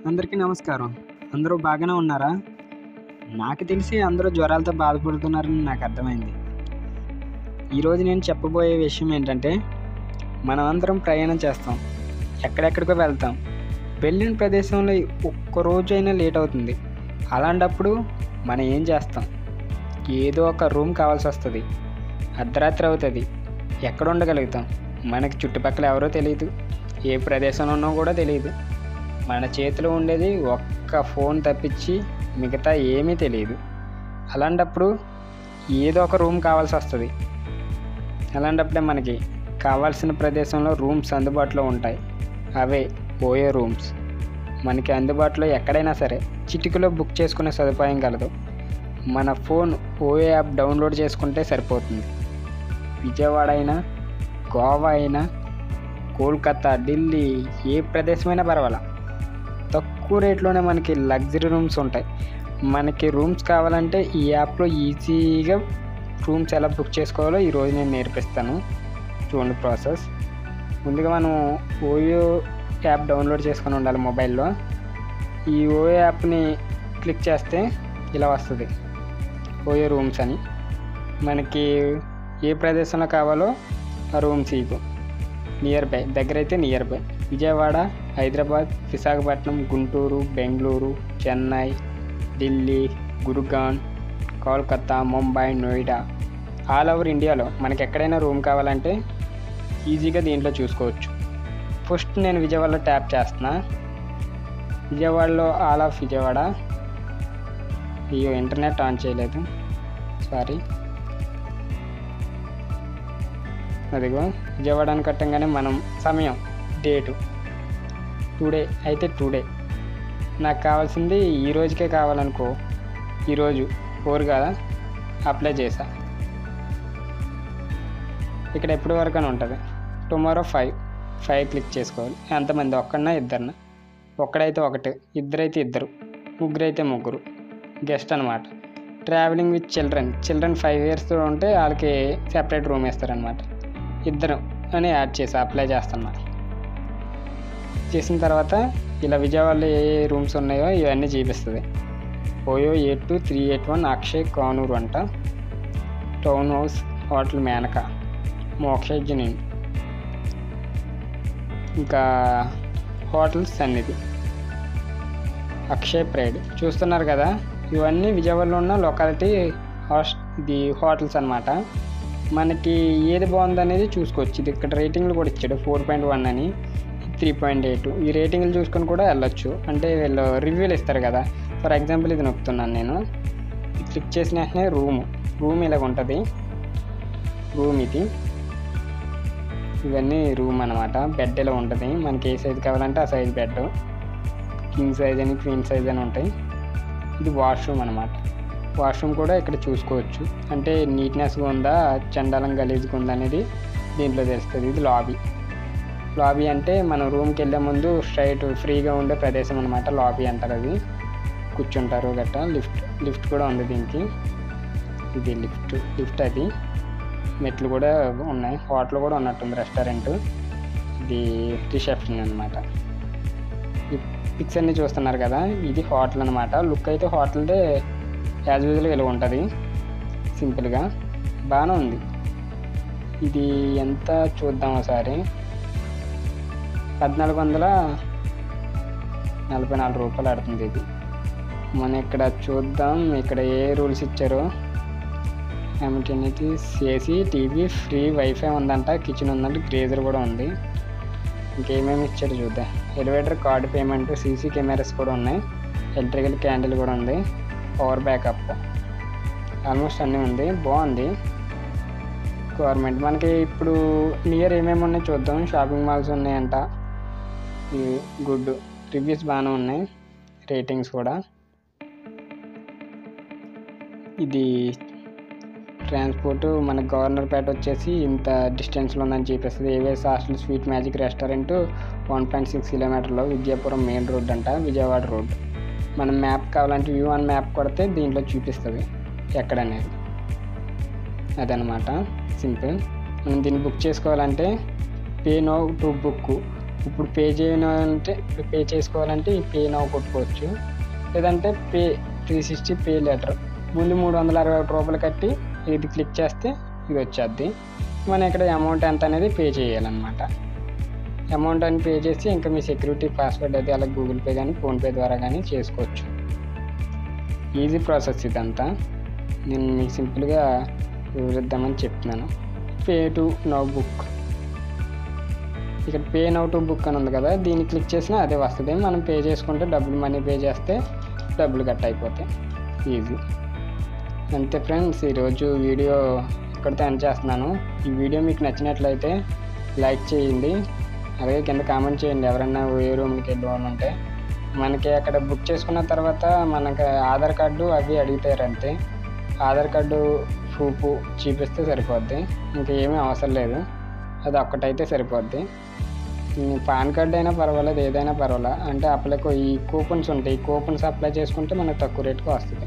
అందరికీ నమస్కారం అందరూ బాగానే ఉన్నారా నాకు తెలిసి అందరూ జ్వరాలతో బాధపడుతున్నారని నాకు అర్థమైంది ఈరోజు నేను చెప్పబోయే విషయం ఏంటంటే మనం అందరం ప్రయాణం చేస్తాం ఎక్కడెక్కడికో వెళ్తాం వెళ్ళిన ప్రదేశంలో ఒక్క రోజు అయినా లేట్ అవుతుంది అలాంటప్పుడు మనం ఏం చేస్తాం ఏదో ఒక రూమ్ కావాల్సి వస్తుంది అర్ధరాత్రి అవుతుంది ఎక్కడ ఉండగలుగుతాం మనకి చుట్టుపక్కల ఎవరో తెలియదు ఏ ప్రదేశంలో ఉన్నో కూడా తెలియదు మన చేతిలో ఉండేది ఒక్క ఫోన్ తప్పించి మిగతా ఏమీ తెలియదు అలాంటప్పుడు ఏదో ఒక రూమ్ కావాల్సి వస్తుంది అలాంటప్పుడే మనకి కావాల్సిన ప్రదేశంలో రూమ్స్ అందుబాటులో ఉంటాయి అవే ఓయో రూమ్స్ మనకి అందుబాటులో ఎక్కడైనా సరే చిటికలో బుక్ చేసుకునే సదుపాయం కలదు మన ఫోన్ ఓయో యాప్ డౌన్లోడ్ చేసుకుంటే సరిపోతుంది విజయవాడ అయినా గోవా అయినా కోల్కతా ఢిల్లీ ఏ ప్రదేశమైనా పర్వాలా తక్కువ రేట్లోనే మనకి లగ్జరీ రూమ్స్ ఉంటాయి మనకి రూమ్స్ కావాలంటే ఈ యాప్లో ఈజీగా రూమ్స్ ఎలా బుక్ చేసుకోవాలో ఈరోజు నేను నేర్పిస్తాను చూడండి ప్రాసెస్ ముందుగా మనం ఓయో యాప్ డౌన్లోడ్ చేసుకొని ఉండాలి మొబైల్లో ఈ ఓయో యాప్ని క్లిక్ చేస్తే ఇలా వస్తుంది ఓయో రూమ్స్ అని మనకి ఏ ప్రదేశంలో కావాలో ఆ రూమ్స్ ఇవ్వు నియర్ బై దగ్గర అయితే near by Vijayawada Hyderabad Visakhapatnam Guntur Bengaluru Chennai Delhi Gurgaon Kolkata Mumbai Noida all over ఇండియాలో మనకి ఎక్కడైనా రూమ్ కావాలంటే ఈజీగా దీంట్లో చూసుకోవచ్చు ఫస్ట్ నేను విజయవాడలో ట్యాప్ చేస్తున్నా విజయవాడలో ఆల్ ఆఫ్ విజయవాడ అయ్యో ఇంటర్నెట్ ఆన్ చేయలేదు సారీ అదిగో విజయవాడ అని కట్టంగానే మనం సమయం డేటు టుడే అయితే టుడే నాకు కావాల్సింది ఈ రోజుకే కావాలనుకో ఈరోజు ఫోర్ కదా అప్లై చేసా ఇక్కడ ఎప్పటి వరకు అని ఉంటుంది టుమారో ఫైవ్ ఫైవ్ క్లిక్ చేసుకోవాలి ఎంతమంది ఒక్కడన్నా ఇద్దరిన ఒక్కడైతే ఒకటి ఇద్దరైతే ఇద్దరు ముగ్గురు అయితే ముగ్గురు గెస్ట్ అనమాట travelling with children children five years ఉంటే వాళ్ళకి సెపరేట్ రూమ్ ఇస్తారనమాట ఇద్దరు అని యాడ్ చేసి అప్లై చేస్తున్నా చేసిన తర్వాత ఇలా విజయవాడలో ఏ ఏ రూమ్స్ ఉన్నాయో ఇవన్నీ చూపిస్తుంది OYO eight two three eight one Akshay Kanuru అంట టౌన్ హౌస్ హోటల్ మేనక మోక్షజ్ఞని ఇంకా హోటల్ సన్నిధి అక్షయ్ ప్రైడ్ చూస్తున్నారు కదా ఇవన్నీ విజయవాడలో ఉన్న లొకాలిటీ హాస్ ఇది హోటల్స్ అనమాట మనకి ఏది బాగుంది అనేది చూసుకోవచ్చు ఇది ఇక్కడ రేటింగ్లు కూడా ఇచ్చాడు ఫోర్ పాయింట్ వన్ అని త్రీ పాయింట్ ఎయిట్ ఈ రేటింగ్లు చూసుకొని కూడా వెళ్ళొచ్చు అంటే వీళ్ళు రివ్యూలు ఇస్తారు కదా ఫర్ ఎగ్జాంపుల్ ఇది నొక్కుతున్నాను నేను క్లిక్ చేసిన వెంటనే రూమ్ రూమ్ ఇలాగ ఉంటుంది రూమ్ ఇది ఇవన్నీ రూమ్ అనమాట బెడ్ ఇలా ఉంటుంది మనకి ఏ సైజ్ కావాలంటే ఆ సైజ్ బెడ్ కింగ్ సైజ్ అని క్వీన్ సైజ్ అని ఉంటాయి ఇది వాష్రూమ్ అనమాట వాష్రూమ్ కూడా ఇక్కడ చూసుకోవచ్చు అంటే నీట్నెస్గా ఉందా చండాలం గలీజ్గా ఉందా అనేది దీంట్లో తెలుస్తుంది ఇది లాబీ లాబీ అంటే మనం రూమ్కి వెళ్ళే ముందు స్ట్రైట్ ఫ్రీగా ఉండే ప్రదేశం అనమాట లాబీ అంటారు అది కూర్చుంటారు గట్ట లిఫ్ట్ లిఫ్ట్ కూడా ఉంది దీనికి ఇది లిఫ్ట్ లిఫ్ట్ అది మెట్లు కూడా ఉన్నాయి హోటల్ కూడా ఉన్నట్టుంది రెస్టారెంట్ ఇది రిసెప్షన్ అనమాట ఈ పిక్స్ అన్ని చూస్తున్నారు కదా ఇది హోటల్ అనమాట లుక్ అయితే హోటల్దే యాజ్ యూజువల్ ఇలా ఉంటుంది సింపుల్గా బాగానే ఉంది ఇది ఎంత చూద్దాం ఒకసారి పద్నాలుగు వందల నలభై నాలుగు రూపాయలు ఆడుతుంది ఇది మనం ఇక్కడ చూద్దాం ఇక్కడ ఏ రూల్స్ ఇచ్చారో amenities AC TV free WiFi ఉందంట కిచెన్ ఉందంట గ్రేజర్ కూడా ఉంది ఇంకేమేమి ఇచ్చాడు చూద్దాం elevator card payment CC cameras కూడా ఉన్నాయి ఎలక్ట్రికల్ క్యాండిల్ కూడా ఉంది పవర్ బ్యాకప్ ఆల్మోస్ట్ అన్నీ ఉంది బాగుంది గవర్నమెంట్ మనకి ఇప్పుడు నియర్ ఏమేమి ఉన్నాయి చూద్దాం షాపింగ్ మాల్స్ ఉన్నాయంట గుడ్ రివ్యూస్ బాగానే ఉన్నాయి రేటింగ్స్ కూడా ఇది ట్రాన్స్పోర్ట్ మన గవర్నర్పేట వచ్చేసి ఇంత డిస్టెన్స్లో ఉందని చూపిస్తుంది AVS hostel sweet magic restaurant one point six కిలోమీటర్లో విద్యాపురం మెయిన్ రోడ్ అంట విజయవాడ రోడ్ మనం మ్యాప్ కావాలంటే వ్యూ ఆన్ మ్యాప్ కొడితే దీంట్లో చూపిస్తుంది ఎక్కడనేది అదనమాట సింపుల్ మనం దీన్ని బుక్ చేసుకోవాలంటే పే నో టు బుక్ ఇప్పుడు పే చేయాలంటే పే చేసుకోవాలంటే ఈ పే నవ్వు కొట్టుకోవచ్చు లేదంటే pay three sixty pay later ముందు మూడు వందల అరవై ఒకటి రూపాయలు కట్టి ఇది క్లిక్ చేస్తే ఇది వచ్చేద్ది మనం ఇక్కడ అమౌంట్ ఎంత అనేది పే చేయాలన్నమాట అమౌంట్ అని పే చేసి ఇంకా మీ సెక్యూరిటీ పాస్వర్డ్ అయితే అలా గూగుల్ పే కానీ ఫోన్పే ద్వారా కానీ చేసుకోవచ్చు ఈజీ ప్రాసెస్ ఇదంతా నేను మీకు సింపుల్గా వివరిద్దామని చెప్తున్నాను పే టు నౌ బుక్ ఇక్కడ పే నౌ టు బుక్ అని ఉంది కదా దీన్ని క్లిక్ చేసినా అదే వస్తుంది మనం పే చేసుకుంటే డబ్బులు మనీ పే చేస్తే డబ్బులు కట్ అయిపోతాయి ఈజీ అంతే ఫ్రెండ్స్ ఈరోజు వీడియో ఇక్కడితో ఎండ్ చేస్తున్నాను ఈ వీడియో మీకు నచ్చినట్లయితే లైక్ చేయండి అలాగే కింద కామెంట్ చేయండి ఎవరైనా ఏ రూమ్కి వెళ్ళి వాళ్ళు ఉంటే మనకి అక్కడ బుక్ చేసుకున్న తర్వాత మనకి ఆధార్ కార్డు అవి అడుగుతారు అంతే ఆధార్ కార్డు ప్రూఫ్ చూపిస్తే సరిపోద్ది ఇంకా ఏమీ అవసరం లేదు అది ఒక్కటైతే సరిపోద్ది ఈ పాన్ కార్డ్ అయినా పర్వాలేదు ఏదైనా పర్వాలేదు అంటే అప్లై ఈ కూపన్స్ ఉంటాయి ఈ కూపన్స్ అప్లై చేసుకుంటే మనకు తక్కువ రేట్కి వస్తుంది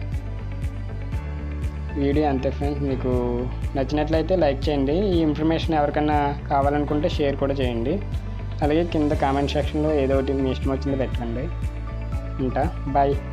వీడియో అంతే ఫ్రెండ్స్ మీకు నచ్చినట్లయితే లైక్ చేయండి ఈ ఇన్ఫర్మేషన్ ఎవరికైనా కావాలనుకుంటే షేర్ కూడా చేయండి అలాగే కింద కామెంట్ సెక్షన్లో ఏదో ఒకటి మీ ఇష్టం వచ్చింది పెట్టండి ఉంటా బాయ్